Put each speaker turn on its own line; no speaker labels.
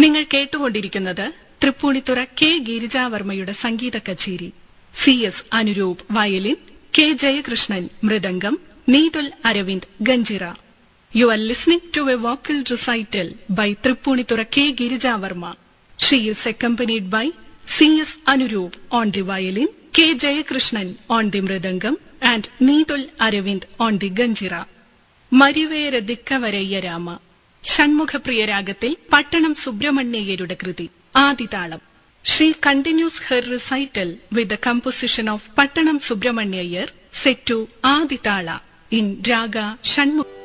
നിങ്ങൾ കേട്ടുകൊണ്ടിരിക്കുന്നത് തൃപ്പൂണിത്തുറ കെ ഗിരിജാവർമ്മയുടെ സംഗീത കച്ചേരി C S Anuroop violin K Jayakrishnan മൃദംഗം നീതുൽ അരവിന്ദ് ഗഞ്ചിറ you are listening to a vocal recital by Tripunithura K Girijavarma she is accompanied by C S Anuroop on the violin K Jayakrishnan on the mridangam and Neethul Aravind on the ganjira Marivere Dikkevarayya Rama Shanmukhapriya രാഗത്തിൽ പട്ടണം സുബ്രഹ്മണ്യയ്യരുടെ കൃതി ആദിതാളം she continues her recital with the composition of Pattanam Subramanya Iyer set to Adi tala in raga Shanmukha